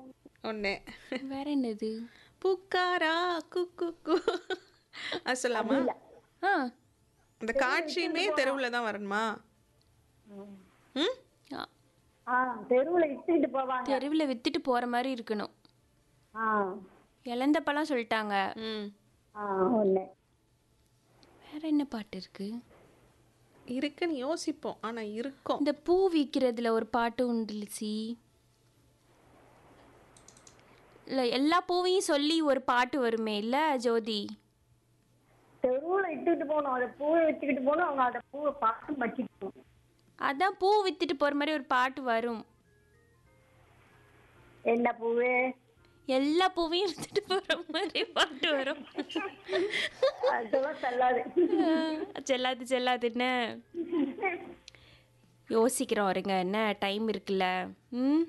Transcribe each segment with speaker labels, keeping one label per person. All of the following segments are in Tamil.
Speaker 1: ஒன்று
Speaker 2: வேற என்னது
Speaker 1: புக்காரா குக்கு கு அது சொல்லாமா
Speaker 2: ஆ
Speaker 1: இந்த காட்சியுமே தெருவில் தான் வரணுமா ம்
Speaker 2: ஆ,
Speaker 3: ஆ தெருவுல இட்டுக்கிட்டு போவாங்க
Speaker 2: தெருவில் வித்துட்டு போற மாதிரி இருக்கணும்
Speaker 3: ஆ
Speaker 2: இழந்த பழம் சொல்லிட்டாங்க
Speaker 1: ம்
Speaker 3: ஆ ஒண்ணு
Speaker 2: வேற என்ன பாட்டு இருக்கு
Speaker 1: இருக்குன்னு யோசிப்போம் ஆனால் இருக்கும்
Speaker 2: இந்த பூ விற்கிறதுல ஒரு பாட்டு உண்டு லிசி இல்லை எல்லா பூவையும் சொல்லி ஒரு பாட்டு வருமே இல்ல ஜோதி
Speaker 3: தெருவுல இட்டுக்கிட்டு போகணும் அதை பூவை வச்சுக்கிட்டு போகணும் அவங்க அந்த பூவை பார்த்து வச்சுக்கணும்
Speaker 2: அதான் பூ வித்துட்டு போற மாதிரி ஒரு பாட்டு வரும்
Speaker 3: என்ன பூவு
Speaker 2: எல்லா பூவையும் வித்துட்டு போற மாதிரி பாட்டு வரும்
Speaker 3: அதெல்லாம் செல்லாது
Speaker 2: செல்லாது செல்லாதுன்னு யோசிக்கிறோம் இருங்க என்ன டைம் இருக்குல்ல ம்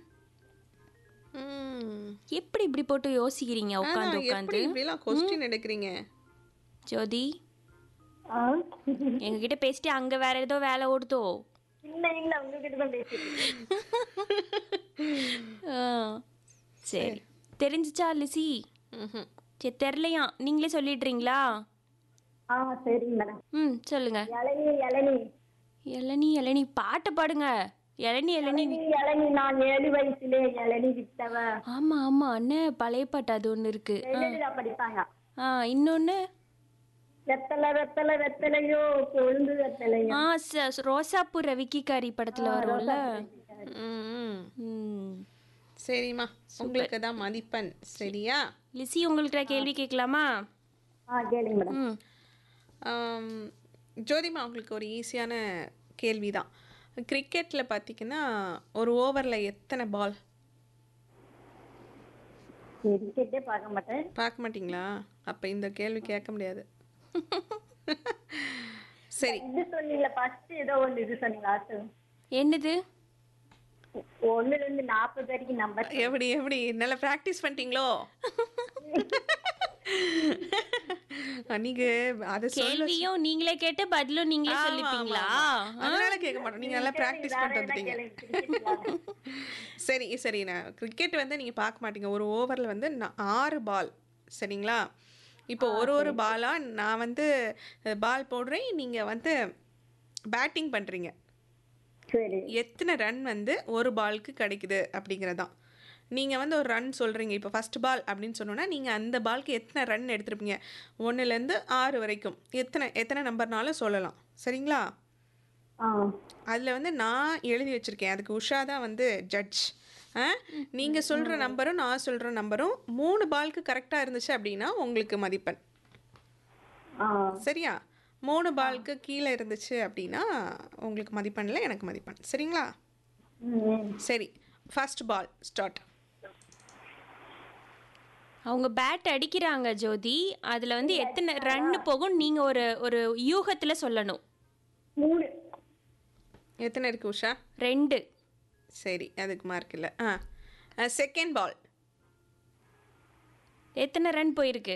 Speaker 1: ம்
Speaker 2: எப்படி இப்படி போட்டு யோசிக்கிறீங்க
Speaker 1: ஆனா,
Speaker 2: உட்காந்து
Speaker 1: எப்படி
Speaker 2: உட்காந்து
Speaker 1: இப்படிலாம் கொஸ்டின் எடுக்கிறீங்க
Speaker 2: ஜோதி
Speaker 3: ஆ
Speaker 2: எங்ககிட்ட பேசிட்டு அங்க வேற ஏதோ வேலை ஓடுதோ
Speaker 3: இல்ல இல்ல உங்ககிட்ட தான் பேசிட்டு
Speaker 2: ஆ, சரி தெரிஞ்சுச்சா லிசி
Speaker 1: ம்ஹும்.
Speaker 2: சரி தெரிலையா நீங்களே சொல்லிடுறீங்களா
Speaker 3: ஆ சரிங்க மேடம்
Speaker 2: ம் சொல்லுங்க
Speaker 3: இளநீ இளநீ
Speaker 2: இளநீ இளநீ பாட்டு பாடுங்க இளநீ இளநீ
Speaker 3: இளநீ இளநீ நான் ஏழு வயசுல இளநீ வித்தவ
Speaker 2: ஆமா ஆமா அண்ணன் பழைய பாட்டு அது ஒன்று இருக்கு
Speaker 3: எழுதுதா படிப்பாங்க
Speaker 2: ஆ இன்னொன்று
Speaker 3: வெத்தலை வெத்தலை வெத்தலையோ கொழுந்து வெத்தலையோ
Speaker 2: ஆ ச- ரோசாப்பூ ரவிக்கிக்காரி படத்துல வரும்ல
Speaker 1: ம், ம்.
Speaker 2: ம்
Speaker 1: சரிம்மா உங்களுக்கு தான் மதிப்பெண் சரியா
Speaker 2: லிசி உங்கள்கிட்ட கேள்வி கேட்கலாமா
Speaker 3: ஆ கேளுங்க மேடம்
Speaker 2: ம்
Speaker 1: ஆம், ஜோதிமா உங்களுக்கு ஒரு ஈஸியான கேள்வி தான் கிரிக்கெட்டில் பார்த்தீங்கன்னா ஒரு ஓவரில் எத்தனை பால்
Speaker 3: கிரிக்கெட்டே பார்க்க மாட்டேன்
Speaker 1: பார்க்க மாட்டீங்களா அப்போ இந்த கேள்வி கேட்க முடியாது சரி
Speaker 3: இது சொன்னீங்களா ஃபர்ஸ்ட் ஏதோ ஒன்று இது சொன்னீங்க லாஸ்ட்
Speaker 2: என்னது
Speaker 3: ஒண்ணுல இருந்து நாற்பது வரைக்கும் நம்பர்
Speaker 1: எப்படி எப்படி நல்லா ப்ராக்டிஸ் பண்ணிட்டீங்களோ நீங்க அதை சொல்ல
Speaker 2: கேள்வியும் நீங்களே கேட்டு பதிலும் நீங்களே சொல்லிப்பீங்களா
Speaker 1: அதனால கேட்க மாட்டோம் நீங்க நல்லா ப்ராக்டிஸ் பண்ணிட்டு வந்துட்டீங்க சரி சரி நான் கிரிக்கெட் வந்து நீங்கள் பார்க்க மாட்டீங்க ஒரு ஓவரில் வந்து நா- ஆறு பால் சரிங்களா இப்போ ஒரு ஒரு பாலாக நான் வந்து பால் போடுறேன் நீங்கள் வந்து பேட்டிங் பண்ணுறீங்க
Speaker 3: சரி
Speaker 1: எத்தனை ரன் வந்து ஒரு பாலுக்கு கிடைக்குது அப்படிங்கிறதான் நீங்கள் வந்து ஒரு ரன் சொல்கிறீங்க இப்போ ஃபஸ்ட் பால் அப்படின்னு சொன்னோன்னா நீங்கள் அந்த பாலுக்கு எத்தனை ரன் எடுத்திருப்பீங்க ஒன்றுலேருந்து ஆறு வரைக்கும் எத்தனை எத்தனை நம்பர்னாலும் சொல்லலாம் சரிங்களா
Speaker 3: ஆ
Speaker 1: அதில் வந்து நான் எழுதி வச்சுருக்கேன் அதுக்கு உஷா தான் வந்து ஜட்ஜ் ஆ நீங்கள் சொல்கிற நம்பரும் நான் சொல்கிற நம்பரும் மூணு பாலுக்கு கரெக்டாக இருந்துச்சு அப்படின்னா உங்களுக்கு மதிப்பெண்
Speaker 3: ஆ
Speaker 1: சரியா மூணு பாலுக்கு கீழே இருந்துச்சு அப்படின்னா உங்களுக்கு மதிப்பெண்ணில் எனக்கு மதிப்பெண் சரிங்களா
Speaker 3: ம்
Speaker 1: சரி ஃபர்ஸ்ட் பால் ஸ்டார்ட்
Speaker 2: அவங்க பேட் அடிக்கிறாங்க ஜோதி அதுல வந்து எத்தனை ரன் போகும் நீங்க ஒரு ஒரு யூகத்துல சொல்லணும்
Speaker 3: மூணு
Speaker 1: எத்தனை இருக்கு உஷா
Speaker 2: ரெண்டு
Speaker 1: சரி அதுக்கு மார்க் இல்லை ஆ செகண்ட் பால்
Speaker 2: எத்தனை ரன் போயிருக்கு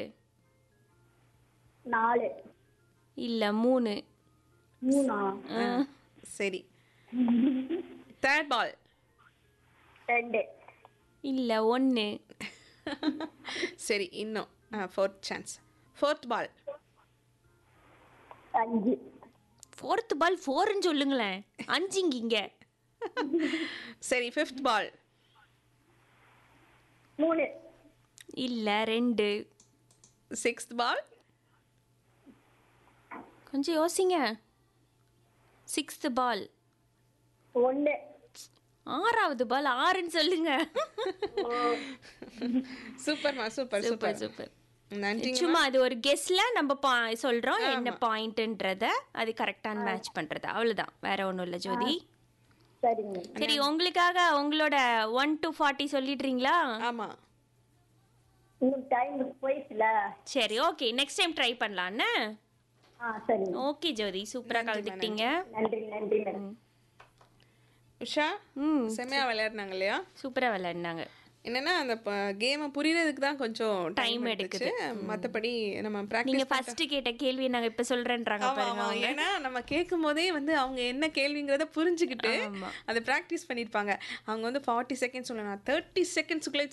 Speaker 3: நாலு
Speaker 2: இல்ல மூணு
Speaker 3: மூணா
Speaker 1: சரி தேர்ட் பால்
Speaker 3: ரெண்டு
Speaker 2: இல்ல ஒன்று
Speaker 1: சரி இன்னும் ஃபோர்த் சான்ஸ் ஃபோர்த் பால்
Speaker 3: அஞ்சு
Speaker 2: ஃபோர்த் பால் ஃபோர்னு சொல்லுங்களேன் அஞ்சுங்கிங்க
Speaker 1: சரி ஃபிஃப்த் பால்
Speaker 3: மூணு
Speaker 2: இல்ல ரெண்டு
Speaker 1: சிக்ஸ்த் பால்
Speaker 2: கொஞ்சம் யோசிங்க சிக்ஸ்த் பால்
Speaker 3: ஒன்று
Speaker 2: ஆறாவது பால் ஆறுன்னு சொல்லுங்க
Speaker 1: சூப்பர்மா சூப்பர்
Speaker 2: சூப்பர்
Speaker 1: சூப்பர்
Speaker 2: சூப்பர்
Speaker 1: நன்றி
Speaker 2: சும்மா அது ஒரு கெஸ்ட்ல நம்ம பா- சொல்றோம் என்ன பாயிண்ட்ன்றத அது கரெக்டான மேட்ச் பண்றது அவ்வளவுதான் வேற ஒண்ணும் இல்ல ஜோதி
Speaker 3: சரிங்க
Speaker 2: சரி உங்களுக்காக உங்களோட ஒன் டு ஃபார்ட்டி சொல்லிடுறீங்களா
Speaker 1: ஆமா
Speaker 3: உங்களுக்கு டைம் போயிடுச்சுல
Speaker 2: சரி ஓகே நெக்ஸ்ட் டைம் ட்ரை பண்ணலான்னு
Speaker 3: ஆ சரிங்க
Speaker 2: ஓகே ஜோதி சூப்பரா கலந்துக்கிட்டீங்க
Speaker 3: நன்றி நன்றி மேடம்
Speaker 1: உஷா
Speaker 2: ம்
Speaker 1: செம்மையா விளையாடுனாங்க இல்லையா
Speaker 2: சூப்பரா விளையாடினாங்க
Speaker 1: என்னன்னா அந்த கேமை புரியறதுக்கு தான் கொஞ்சம் டைம்
Speaker 2: Time
Speaker 1: எடுத்துச்சு மற்றபடி நம்ம
Speaker 2: நீங்க
Speaker 1: ப்ராக்டிஸ்
Speaker 2: ஃபர்ஸ்ட் கேட்ட கேள்வி நாங்க இப்ப சொல்றேன்றாங்க பாருங்க அவங்க.
Speaker 1: ஏன்னா நம்ம கேட்கும் போதே வந்து அவங்க என்ன கேள்விங்கிறத புரிஞ்சுக்கிட்டு
Speaker 2: ஆமா.
Speaker 1: அதை ப்ராக்டிஸ் பண்ணியிருப்பாங்க அவங்க வந்து ஃபார்ட்டி செகண்ட்ஸ் சொல்லணும் தேர்ட்டி செகண்ட்ஸுக்குள்ளே